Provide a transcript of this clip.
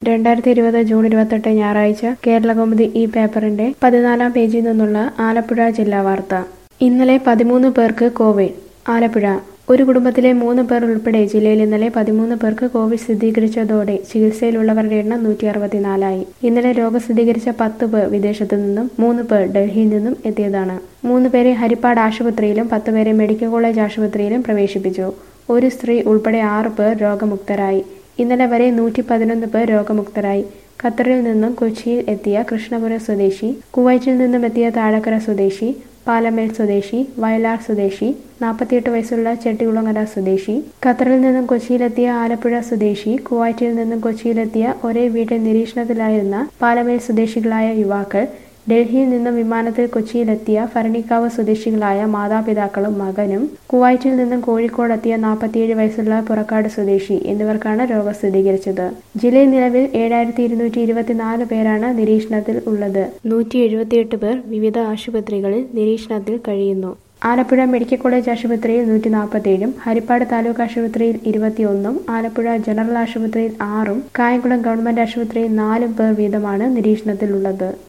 രണ്ടായിരത്തി ഇരുപത് ജൂൺ ഇരുപത്തെട്ട് ഞായറാഴ്ച കേരളകൗമുദി ഈ പേപ്പറിന്റെ പതിനാലാം പേജിൽ നിന്നുള്ള ആലപ്പുഴ ജില്ലാ വാർത്ത ഇന്നലെ പതിമൂന്ന് പേർക്ക് കോവിഡ് ആലപ്പുഴ ഒരു കുടുംബത്തിലെ മൂന്ന് പേർ ഉൾപ്പെടെ ജില്ലയിൽ ഇന്നലെ പതിമൂന്ന് പേർക്ക് കോവിഡ് സ്ഥിരീകരിച്ചതോടെ ചികിത്സയിലുള്ളവരുടെ എണ്ണം നൂറ്റി അറുപത്തിനാലായി ഇന്നലെ രോഗം സ്ഥിരീകരിച്ച പത്ത് പേർ വിദേശത്തു നിന്നും മൂന്ന് പേർ ഡൽഹിയിൽ നിന്നും എത്തിയതാണ് മൂന്ന് പേരെ ഹരിപ്പാട് ആശുപത്രിയിലും പത്ത് പേരെ മെഡിക്കൽ കോളേജ് ആശുപത്രിയിലും പ്രവേശിപ്പിച്ചു ഒരു സ്ത്രീ ഉൾപ്പെടെ ആറ് പേർ രോഗമുക്തരായി ഇന്നലെ വരെ നൂറ്റി പതിനൊന്ന് പേർ രോഗമുക്തരായി ഖത്തറിൽ നിന്നും കൊച്ചിയിൽ എത്തിയ കൃഷ്ണപുരം സ്വദേശി കുവൈറ്റിൽ നിന്നും എത്തിയ താഴക്കര സ്വദേശി പാലമേൽ സ്വദേശി വയലാർ സ്വദേശി നാൽപ്പത്തിയെട്ട് വയസ്സുള്ള ചെട്ടികുളങ്ങര സ്വദേശി ഖത്തറിൽ നിന്നും കൊച്ചിയിലെത്തിയ ആലപ്പുഴ സ്വദേശി കുവൈറ്റിൽ നിന്നും കൊച്ചിയിലെത്തിയ ഒരേ വീട്ടിൽ നിരീക്ഷണത്തിലായിരുന്ന പാലമേൽ സ്വദേശികളായ യുവാക്കൾ ഡൽഹിയിൽ നിന്നും വിമാനത്തിൽ കൊച്ചിയിലെത്തിയ ഭരണിക്കാവ് സ്വദേശികളായ മാതാപിതാക്കളും മകനും കുവൈറ്റിൽ നിന്നും കോഴിക്കോടെത്തിയ നാൽപ്പത്തിയേഴ് വയസ്സുള്ള പുറക്കാട് സ്വദേശി എന്നിവർക്കാണ് രോഗം സ്ഥിരീകരിച്ചത് ജില്ലയിൽ നിലവിൽ ഏഴായിരത്തി ഇരുന്നൂറ്റി ഇരുപത്തിനാല് പേരാണ് നിരീക്ഷണത്തിൽ ഉള്ളത് നൂറ്റി എഴുപത്തിയെട്ട് പേർ വിവിധ ആശുപത്രികളിൽ നിരീക്ഷണത്തിൽ കഴിയുന്നു ആലപ്പുഴ മെഡിക്കൽ കോളേജ് ആശുപത്രിയിൽ നൂറ്റി നാൽപ്പത്തേഴും ഹരിപ്പാട് താലൂക്ക് ആശുപത്രിയിൽ ഇരുപത്തിയൊന്നും ആലപ്പുഴ ജനറൽ ആശുപത്രിയിൽ ആറും കായംകുളം ഗവൺമെന്റ് ആശുപത്രിയിൽ നാലും പേർ വീതമാണ് നിരീക്ഷണത്തിലുള്ളത്